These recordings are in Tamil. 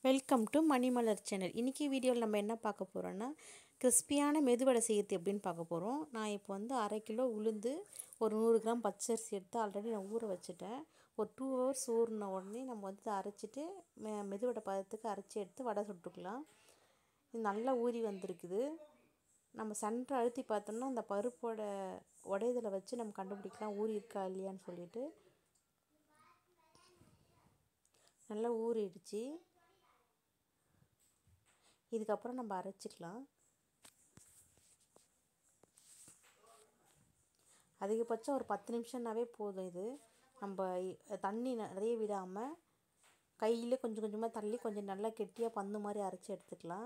வெல்கம் டு மணிமலர் சேனல் இன்றைக்கி வீடியோவில் நம்ம என்ன பார்க்க போகிறோன்னா கிறிஸ்பியான மெதுவடை செய்யறது எப்படின்னு பார்க்க போகிறோம் நான் இப்போ வந்து அரை கிலோ உளுந்து ஒரு நூறு கிராம் பச்சரிசி எடுத்து ஆல்ரெடி நான் ஊற வச்சுட்டேன் ஒரு டூ ஹவர்ஸ் ஊறின உடனே நம்ம வந்து அரைச்சிட்டு மெ மெதுவடை பதத்துக்கு அரைச்சி எடுத்து வடை சுட்டுக்கலாம் இது நல்லா ஊறி வந்திருக்குது நம்ம சென்டர் அழுத்தி பார்த்தோம்னா அந்த பருப்போட உடையதில் வச்சு நம்ம கண்டுபிடிக்கலாம் ஊறி இருக்கா இல்லையான்னு சொல்லிட்டு நல்லா ஊறிடுச்சு இதுக்கப்புறம் நம்ம அரைச்சிக்கலாம் அதிகபட்சம் ஒரு பத்து நிமிஷம்னாவே போதும் இது நம்ம தண்ணி நிறைய விடாமல் கையில் கொஞ்சம் கொஞ்சமாக தள்ளி கொஞ்சம் நல்லா கெட்டியாக பந்து மாதிரி அரைச்சி எடுத்துக்கலாம்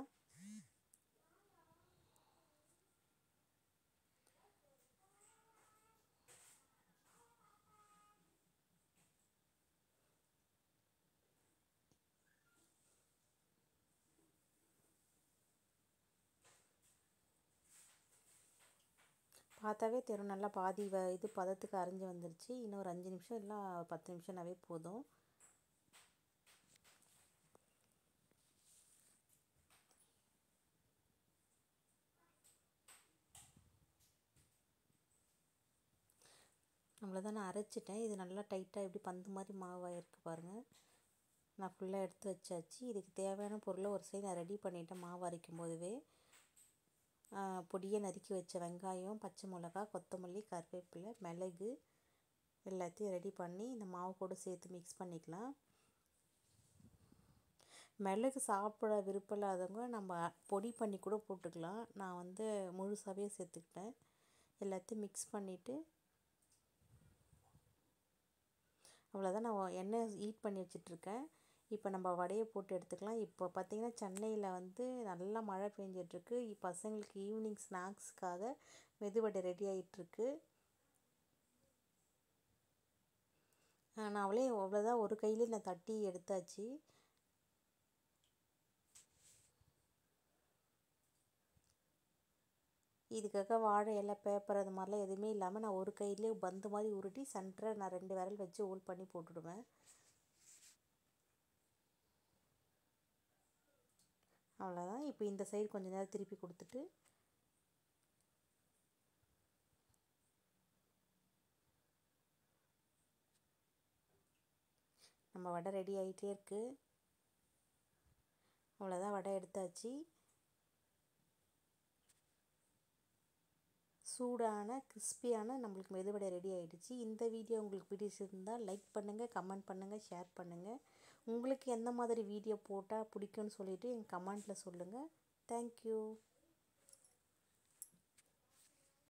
பார்த்தாவே தெரியும் நல்லா பாதி வ இது பதத்துக்கு அரைஞ்சி வந்துருச்சு இன்னும் ஒரு அஞ்சு நிமிஷம் இல்லை பத்து நிமிஷம்னாவே போதும் நம்மள தான் நான் அரைச்சிட்டேன் இது நல்லா டைட்டாக எப்படி பந்து மாதிரி மாவாயிருக்கு பாருங்கள் நான் ஃபுல்லாக எடுத்து வச்சாச்சு இதுக்கு தேவையான பொருளை ஒரு சைடு நான் ரெடி பண்ணிவிட்டேன் மாவு அரைக்கும் போதுவே பொடியை நறுக்கி வச்ச வெங்காயம் பச்சை மிளகா கொத்தமல்லி கருவேப்பிலை மிளகு எல்லாத்தையும் ரெடி பண்ணி இந்த மாவு கூட சேர்த்து மிக்ஸ் பண்ணிக்கலாம் மிளகு சாப்பிட விருப்பம் இல்லாதவங்க நம்ம பொடி பண்ணி கூட போட்டுக்கலாம் நான் வந்து முழுசாகவே சேர்த்துக்கிட்டேன் எல்லாத்தையும் மிக்ஸ் பண்ணிவிட்டு அவ்வளோதான் நான் எண்ணெய் ஹீட் பண்ணி வச்சிட்ருக்கேன் இப்போ நம்ம வடையை போட்டு எடுத்துக்கலாம் இப்போ பார்த்திங்கன்னா சென்னையில் வந்து நல்லா மழை பெஞ்சிட்ருக்கு பசங்களுக்கு ஈவினிங் ஸ்நாக்ஸ்க்காக மெதுவடை ரெடி ஆகிட்டுருக்கு நான் அவளே அவ்வளோதான் ஒரு கையிலே நான் தட்டி எடுத்தாச்சு இதுக்காக வாழை இலை பேப்பர் அது மாதிரிலாம் எதுவுமே இல்லாமல் நான் ஒரு கையிலே பந்து மாதிரி உருட்டி சென்டரை நான் ரெண்டு விரல் வச்சு ஹோல் பண்ணி போட்டுடுவேன் அவ்வளோதான் இப்போ இந்த சைடு கொஞ்சம் நேரம் திருப்பி கொடுத்துட்டு நம்ம வடை ரெடி ஆகிட்டே இருக்குது அவ்வளோதான் வடை எடுத்தாச்சு சூடான கிறிஸ்பியான நம்மளுக்கு மெதுவடை ரெடி ஆகிடுச்சு இந்த வீடியோ உங்களுக்கு பிடிச்சிருந்தால் லைக் பண்ணுங்கள் கமெண்ட் பண்ணுங்கள் ஷேர் பண்ணுங்கள் உங்களுக்கு எந்த மாதிரி வீடியோ போட்டால் பிடிக்கும்னு சொல்லிவிட்டு எங்கள் கமெண்ட்டில் சொல்லுங்கள் தேங்க்யூ